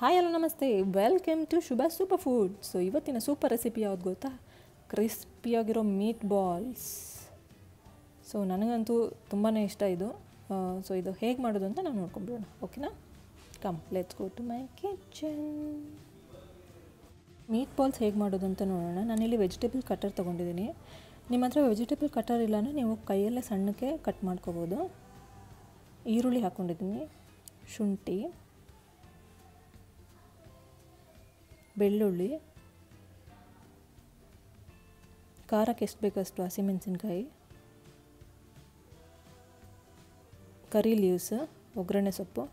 hi hello ನಮಸ್ತೆ welcome to Shubha super food so ಇವತ್ತಿನ super recipe ಯಾವ್ದು ಗೊತ್ತಾ ಕ್ರಿಸ್ಪಿಯಾಗಿರೋ ಮೀಟ್ ಬಾಲ್ಸ್ ಸೊ ನನಗಂತೂ ತುಂಬಾ ಇಷ್ಟ ಇದು ಸೊ ಇದು ಹೇಗೆ ಮಾಡೋದು ಅಂತ ನಾವು ನೋಡ್ಕೊಂಬಿಡೋಣ ಓಕೆನಾ come let's go to my kitchen meat balls ಹೇಗೆ ಮಾಡೋದು ಅಂತ ನೋಡೋಣ ನಾನಿಲ್ಲಿ ವೆಜಿಟೇಬಲ್ ಕಟರ್ ತೊಗೊಂಡಿದ್ದೀನಿ ನಿಮ್ಮ ಹತ್ರ ವೆಜಿಟೇಬಲ್ ಕಟರ್ ಇಲ್ಲ ಅಂದರೆ ನೀವು ಕೈಯಲ್ಲೇ ಸಣ್ಣಕ್ಕೆ ಕಟ್ ಮಾಡ್ಕೋಬೋದು ಈರುಳ್ಳಿ ಹಾಕ್ಕೊಂಡಿದ್ದೀನಿ ಶುಂಠಿ ಬೆಳ್ಳುಳ್ಳಿ ಖಾರಕ್ಕೆ ಎಷ್ಟು ಬೇಕಷ್ಟು ಹಸಿಮೆಣಸಿನ್ಕಾಯಿ ಕರಿ ಲೀವ್ಸ್ ಒಗ್ಗರಣೆ ಸೊಪ್ಪು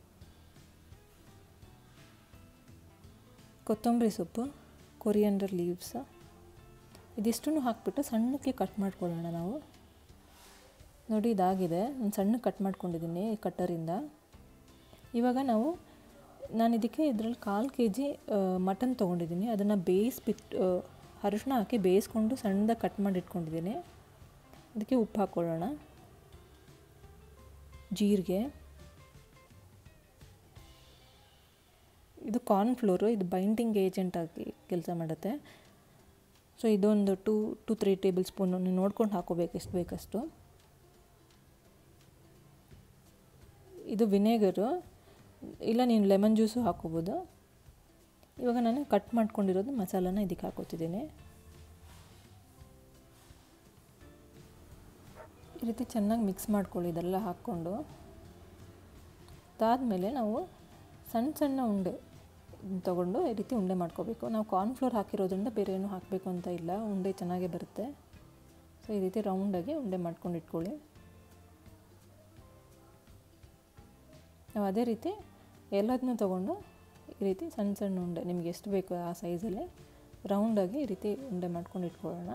ಕೊತ್ತಂಬರಿ ಸೊಪ್ಪು ಕೊರಿಯಂಡರ್ ಲೀವ್ಸ್ ಇದಿಷ್ಟನ್ನು ಹಾಕ್ಬಿಟ್ಟು ಸಣ್ಣಕ್ಕೆ ಕಟ್ ಮಾಡ್ಕೊಳ್ಳೋಣ ನಾವು ನೋಡಿ ಇದಾಗಿದೆ ನಾನು ಸಣ್ಣ ಕಟ್ ಮಾಡ್ಕೊಂಡಿದ್ದೀನಿ ಈ ಕಟ್ಟರಿಂದ ಇವಾಗ ನಾವು ನಾನು ಇದಕ್ಕೆ ಇದರಲ್ಲಿ ಕಾಲು ಕೆ ಜಿ ಮಟನ್ ತೊಗೊಂಡಿದ್ದೀನಿ ಅದನ್ನು ಬೇಯಿಸ್ಬಿಟ್ಟು ಅರಿಶಿನ ಹಾಕಿ ಬೇಯಿಸ್ಕೊಂಡು ಸಣ್ಣದಾಗಿ ಕಟ್ ಮಾಡಿ ಇಟ್ಕೊಂಡಿದ್ದೀನಿ ಅದಕ್ಕೆ ಉಪ್ಪು ಹಾಕ್ಕೊಳ್ಳೋಣ ಜೀರಿಗೆ ಇದು ಕಾರ್ನ್ಫ್ಲೋರು ಇದು ಬೈಂಡಿಂಗ್ ಏಜೆಂಟ್ ಆಗಿ ಕೆಲಸ ಮಾಡುತ್ತೆ ಸೊ ಇದೊಂದು two to three table spoon ನೀವು ನೋಡ್ಕೊಂಡು ಹಾಕೋಬೇಕು ಎಷ್ಟು ಬೇಕಷ್ಟು ಇದು ವಿನೇಗರು ಇಲ್ಲ ನೀನು ಲೆಮನ್ ಜ್ಯೂಸು ಹಾಕೋಬೋದು ಇವಾಗ ನಾನು ಕಟ್ ಮಾಡ್ಕೊಂಡಿರೋದು ಮಸಾಲಾನ ಇದಕ್ಕೆ ಹಾಕೋತಿದ್ದೀನಿ ಈ ರೀತಿ ಚೆನ್ನಾಗಿ ಮಿಕ್ಸ್ ಮಾಡ್ಕೊಳ್ಳಿ ಇದೆಲ್ಲ ಹಾಕ್ಕೊಂಡು ಅದಾದಮೇಲೆ ನಾವು ಸಣ್ಣ ಸಣ್ಣ ಉಂಡೆ ತಗೊಂಡು ಈ ರೀತಿ ಉಂಡೆ ಮಾಡ್ಕೋಬೇಕು ನಾವು ಕಾರ್ನ್ಫ್ಲೋರ್ ಹಾಕಿರೋದ್ರಿಂದ ಬೇರೆ ಏನೂ ಹಾಕಬೇಕು ಅಂತ ಇಲ್ಲ ಉಂಡೆ ಚೆನ್ನಾಗೇ ಬರುತ್ತೆ ಸೊ ಈ ರೀತಿ ರೌಂಡಾಗಿ ಉಂಡೆ ಮಾಡ್ಕೊಂಡು ಇಟ್ಕೊಳ್ಳಿ ನಾವು ಅದೇ ರೀತಿ ಎಲ್ಲದನ್ನೂ ತೊಗೊಂಡು ಈ ರೀತಿ ಸಣ್ಣ ಸಣ್ಣ ಉಂಡೆ ನಿಮ್ಗೆ ಎಷ್ಟು ಬೇಕು ಆ ಸೈಜಲ್ಲಿ ರೌಂಡಾಗಿ ಈ ರೀತಿ ಉಂಡೆ ಮಾಡ್ಕೊಂಡು ಇಟ್ಕೊಳ್ಳೋಣ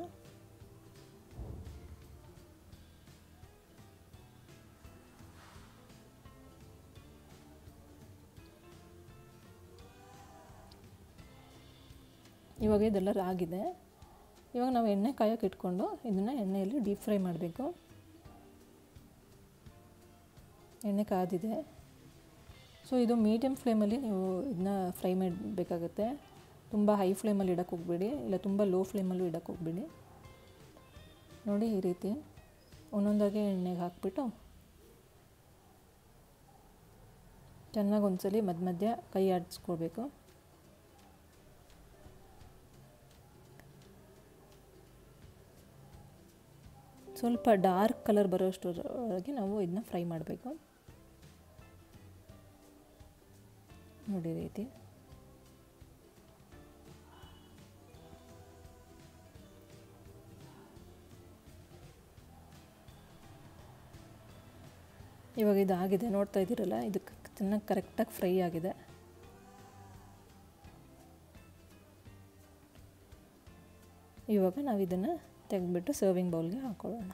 ಇವಾಗ ಇದೆಲ್ಲ ಆಗಿದೆ ಇವಾಗ ನಾವು ಎಣ್ಣೆ ಕಾಯೋಕೆ ಇಟ್ಕೊಂಡು ಇದನ್ನು ಎಣ್ಣೆಯಲ್ಲಿ ಡೀಪ್ ಫ್ರೈ ಮಾಡಬೇಕು ಎಣ್ಣೆ ಕಾದಿದೆ ಸೊ ಇದು ಮೀಡಿಯಮ್ ಫ್ಲೇಮಲ್ಲಿ ನೀವು ಇದನ್ನ ಫ್ರೈ ಮಾಡಬೇಕಾಗತ್ತೆ ತುಂಬ ಹೈ ಫ್ಲೇಮಲ್ಲಿ ಇಡಕ್ಕೆ ಹೋಗ್ಬೇಡಿ ಇಲ್ಲ ತುಂಬ ಲೋ ಫ್ಲೇಮಲ್ಲೂ ಇಡಕ್ಕೆ ಹೋಗ್ಬೇಡಿ ನೋಡಿ ಈ ರೀತಿ ಒಂದೊಂದಾಗೆ ಎಣ್ಣೆಗೆ ಹಾಕ್ಬಿಟ್ಟು ಚೆನ್ನಾಗಿ ಒಂದ್ಸಲಿ ಮಧ್ಯ ಮಧ್ಯ ಕೈ ಆಡಿಸ್ಕೊಳ್ಬೇಕು ಸ್ವಲ್ಪ ಡಾರ್ಕ್ ಕಲರ್ ಬರೋಷ್ಟರೊಳಗೆ ನಾವು ಇದನ್ನ ಫ್ರೈ ಮಾಡಬೇಕು ನೋಡಿ ರೀತಿ ಇವಾಗ ಇದಾಗಿದೆ ನೋಡ್ತಾ ಇದ್ದೀರಲ್ಲ ಇದಕ್ಕೆ ಚೆನ್ನಾಗಿ ಕರೆಕ್ಟಾಗಿ ಫ್ರೈ ಆಗಿದೆ ಇವಾಗ ನಾವು ಇದನ್ನು ತೆಗೆದ್ಬಿಟ್ಟು ಸರ್ವಿಂಗ್ ಬೌಲ್ಗೆ ಹಾಕೊಳ್ಳೋಣ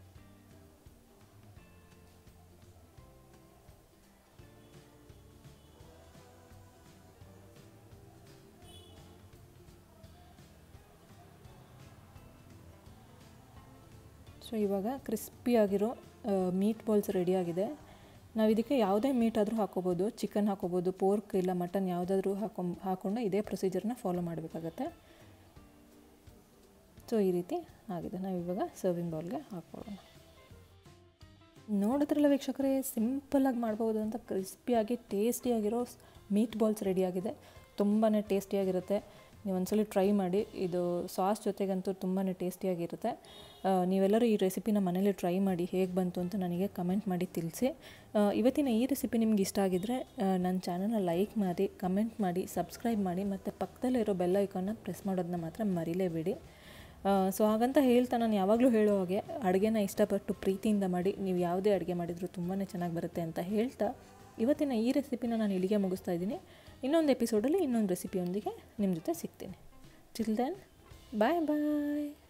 ಸೊ ಇವಾಗ ಕ್ರಿಸ್ಪಿಯಾಗಿರೋ ಮೀಟ್ ಬಾಲ್ಸ್ ರೆಡಿಯಾಗಿದೆ ನಾವು ಇದಕ್ಕೆ ಯಾವುದೇ ಮೀಟ್ ಆದರೂ ಹಾಕೋಬೋದು ಚಿಕನ್ ಹಾಕೋಬೋದು ಪೋರ್ಕ್ ಇಲ್ಲ ಮಟನ್ ಯಾವುದಾದ್ರೂ ಹಾಕೊ ಹಾಕ್ಕೊಂಡು ಇದೇ ಪ್ರೊಸೀಜರ್ನ ಫಾಲೋ ಮಾಡಬೇಕಾಗತ್ತೆ ಸೊ ಈ ರೀತಿ ಆಗಿದೆ ನಾವು ಇವಾಗ ಸರ್ವಿಂಗ್ ಬೌಲ್ಗೆ ಹಾಕ್ಕೊಳ್ಳೋಣ ನೋಡಿದ್ರಲ್ಲ ವೀಕ್ಷಕರೇ ಸಿಂಪಲ್ಲಾಗಿ ಮಾಡ್ಬೋದು ಅಂತ ಕ್ರಿಸ್ಪಿಯಾಗಿ ಟೇಸ್ಟಿಯಾಗಿರೋ ಮೀಟ್ ಬಾಲ್ಸ್ ರೆಡಿಯಾಗಿದೆ ತುಂಬಾ ಟೇಸ್ಟಿಯಾಗಿರುತ್ತೆ ನೀವು ಒಂದ್ಸಲ ಟ್ರೈ ಮಾಡಿ ಇದು ಸಾಸ್ ಜೊತೆಗಂತೂ ತುಂಬಾ ಟೇಸ್ಟಿಯಾಗಿರುತ್ತೆ ನೀವೆಲ್ಲರೂ ಈ ರೆಸಿಪಿನ ಮನೇಲಿ ಟ್ರೈ ಮಾಡಿ ಹೇಗೆ ಬಂತು ಅಂತ ನನಗೆ ಕಮೆಂಟ್ ಮಾಡಿ ತಿಳಿಸಿ ಇವತ್ತಿನ ಈ ರೆಸಿಪಿ ನಿಮ್ಗೆ ಇಷ್ಟ ಆಗಿದ್ದರೆ ನನ್ನ ಚಾನಲ್ನ ಲೈಕ್ ಮಾಡಿ ಕಮೆಂಟ್ ಮಾಡಿ ಸಬ್ಸ್ಕ್ರೈಬ್ ಮಾಡಿ ಮತ್ತು ಪಕ್ಕದಲ್ಲಿರೋ ಬೆಲ್ ಐಕಾನ್ನ ಪ್ರೆಸ್ ಮಾಡೋದನ್ನ ಮಾತ್ರ ಮರಿಲೇಬೇಡಿ ಸೊ ಹಾಗಂತ ಹೇಳ್ತಾ ನಾನು ಯಾವಾಗಲೂ ಹೇಳೋ ಹಾಗೆ ಅಡುಗೆನ ಇಷ್ಟಪಟ್ಟು ಪ್ರೀತಿಯಿಂದ ಮಾಡಿ ನೀವು ಯಾವುದೇ ಅಡುಗೆ ಮಾಡಿದರೂ ತುಂಬಾ ಚೆನ್ನಾಗಿ ಬರುತ್ತೆ ಅಂತ ಹೇಳ್ತಾ ಇವತ್ತಿನ ಈ ರೆಸಿಪಿನ ನಾನು ಇಲ್ಲಿಗೆ ಮುಗಿಸ್ತಾ ಇದ್ದೀನಿ ಇನ್ನೊಂದು ಎಪಿಸೋಡಲ್ಲಿ ಇನ್ನೊಂದು ರೆಸಿಪಿಯೊಂದಿಗೆ ನಿಮ್ಮ ಜೊತೆ ಸಿಗ್ತೀನಿ ಟಿಲ್ ದೆನ್ ಬಾಯ್ ಬಾಯ್